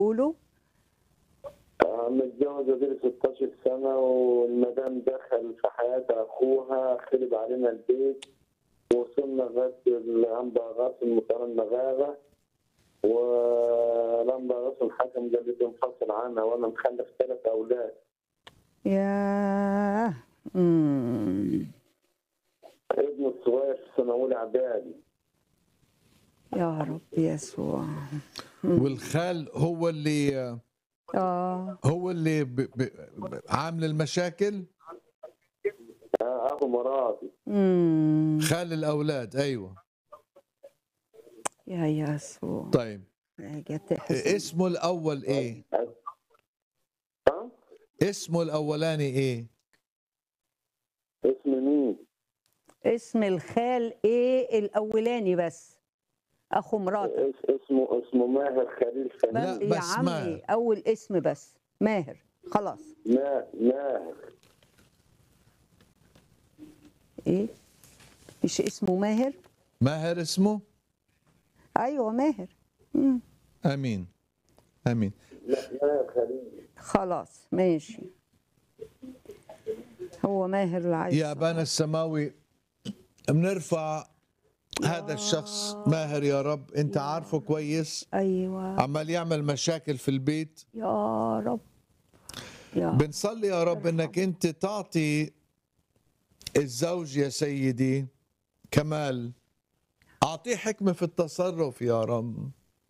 قولوا آه، متجوزة دي 16 سنة والمدام دخل في حياة أخوها خرب علينا البيت وصلنا لغاية الأنبا غاسم مطار مغاغة والأنبا غاسم حكم قال لي انفصل عنها وأنا مخلف ثلاث أولاد يا مم. ابني الصغير في سنة أولى إعدادي يا رب يسوع والخال هو اللي اه هو اللي ب... ب... عامل المشاكل آه، أخو مراتي مم. خال الاولاد ايوه يا يسوع طيب حاجة تحزن اسمه الاول ايه ها؟ اسمه الاولاني ايه اسم مين؟ اسم الخال ايه الاولاني بس اخو مراتك اس- اسمه اسمه ماهر خليل بس لا، خليل يا بس عمي ماهر. اول اسم بس ماهر خلاص ما- ماهر ايه مش اسمه ماهر ماهر اسمه ايوه ماهر مم. امين امين لا ماهر خليل خلاص ماشي هو ماهر اللي عايز يا ابانا السماوي بنرفع هذا الشخص ماهر يا رب انت عارفه كويس ايوه عمال يعمل مشاكل في البيت يا رب يا بنصلي يا رب انك انت تعطي الزوج يا سيدي كمال اعطيه حكمه في التصرف يا رب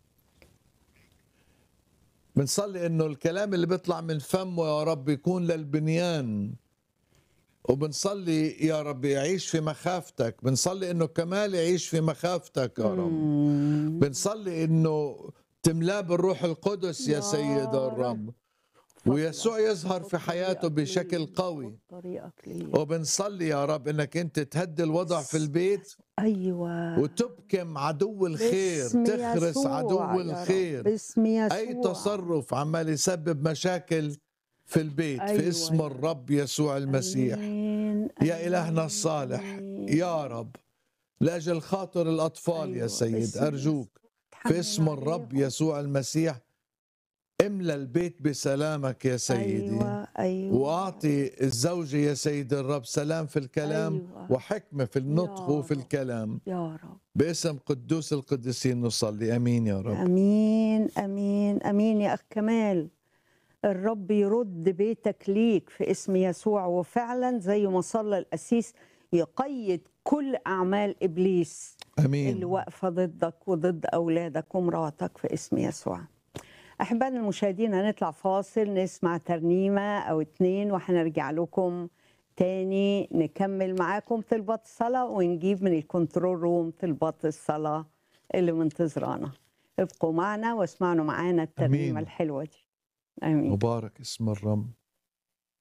بنصلي انه الكلام اللي بيطلع من فمه يا رب يكون للبنيان وبنصلي يا رب يعيش في مخافتك بنصلي انه كمال يعيش في مخافتك يا رب مم. بنصلي انه تملاه بالروح القدس يا يا سيد رب. الرب ويسوع يظهر في حياته بشكل قوي طريقك ليه وبنصلي يا رب انك انت تهدي الوضع في البيت ايوه وتبكم عدو الخير باسم تخرس يسوع عدو يا رب. الخير باسم يسوع اي تصرف عمال يسبب مشاكل في البيت أيوة في اسم يا الرب يسوع المسيح آمين، يا إلهنا آمين، الصالح آمين. يا رب لأجل خاطر الأطفال يا أيوة، سيد باسم أرجوك يسوع. في اسم تحنن الرب عليهم. يسوع المسيح املى البيت بسلامك يا سيدي ايوه ايوه واعطي الزوجه يا سيد الرب سلام في الكلام أيوة. وحكمه في النطق يا وفي رب. الكلام يا رب باسم قدوس القديسين نصلي امين يا رب امين امين امين يا اخ كمال الرب يرد بيتك ليك في اسم يسوع وفعلا زي ما صلى القسيس يقيد كل اعمال ابليس اللي امين واقفه ضدك وضد اولادك ومراتك في اسم يسوع احبائنا المشاهدين هنطلع فاصل نسمع ترنيمه او اتنين وهنرجع لكم تاني نكمل معاكم طلبات الصلاه ونجيب من الكنترول روم طلبات الصلاه اللي منتظرانا ابقوا معنا واسمعوا معانا الترنيمه أمين. الحلوه دي امين مبارك اسم الرب